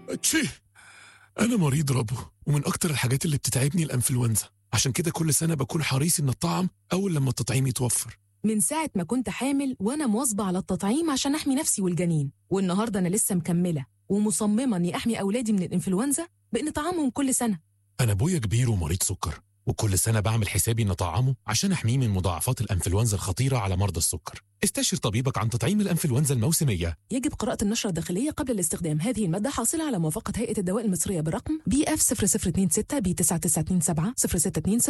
تشي أنا مريض ربو ومن أكتر الحاجات اللي بتتعبني الأنفلونزا عشان كده كل سنة بكون حريص إن الطعم أول لما التطعيم يتوفر من ساعة ما كنت حامل وأنا مواظبة على التطعيم عشان أحمي نفسي والجنين والنهاردة أنا لسه مكملة ومصممة إني أحمي أولادي من الإنفلونزا بإن طعامهم كل سنة أنا أبويا كبير ومريض سكر وكل سنة بعمل حسابي إن أطعمه عشان أحميه من مضاعفات الأنفلونزا الخطيرة على مرضى السكر استشر طبيبك عن تطعيم الأنفلونزا الموسمية يجب قراءة النشرة الداخلية قبل الاستخدام هذه المادة حاصلة على موافقة هيئة الدواء المصرية برقم بي اف 0026 بي 9927 0620